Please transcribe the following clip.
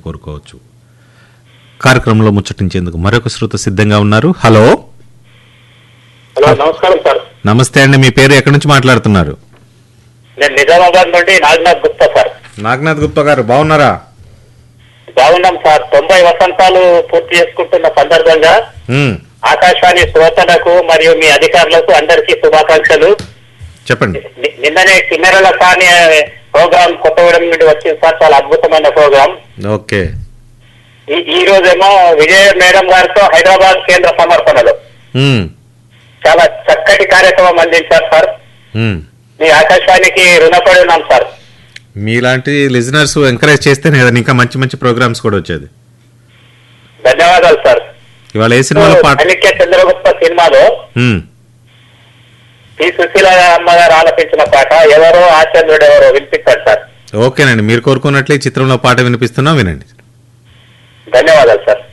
కోరుకోవచ్చు కార్యక్రమంలో ముచ్చటించేందుకు మరొక శ్రోత సిద్ధంగా ఉన్నారు హలో హలో నమస్కారం సార్ నమస్తే అండి మీ పేరు ఎక్కడి నుంచి మాట్లాడుతున్నారు నేను నిజామాబాద్ నుండి నాగనాథ్ గుప్తా సార్ నాగనాథ్ గుప్తా గారు బాగున్నారా బాగున్నాం సార్ తొంభై వసంతాలు పూర్తి చేసుకుంటున్న సందర్భంగా ఉమ్, ఆకాశవాణి శ్రోతలకు మరియు మీ అధికారులకు అందరికీ శుభాకాంక్షలు చెప్పండి ని- నిన్ననే కిన్నెరల సాని ప్రోగ్రామ్ కొత్తగూడెం నుండి వచ్చింది సార్ చాలా అద్భుతమైన ప్రోగ్రామ్ ఓకే ఈ ఈ రోజేమో విజయ మేడం గారితో హైదరాబాద్ కేంద్ర సమర్పణలు ఉమ్, చాలా చక్కటి కార్యక్రమం అందించారు సార్ ఉమ్. మీ ఆకాశవాణికి రుణపడి ఉన్నాం సార్ మీలాంటి లిజనర్స్ ఎంకరేజ్ చేస్తేనే కదా ఇంకా మంచి మంచి ప్రోగ్రామ్స్ కూడా వచ్చేది ధన్యవాదాలు సార్ ఇవాళ ఏ సినిమాలో పాట అనిత్య చంద్రగుప్త సినిమాలో ఉమ్, పి సుశీల అమ్మగారు ఆలపించిన పాట ఎవరో ఆచంద్రుడు ఎవరో వినిపిస్తాడు సార్ ఓకేనండి మీరు కోరుకున్నట్లే ఈ చిత్రంలో పాట వినిపిస్తున్నా వినండి ధన్యవాదాలు సార్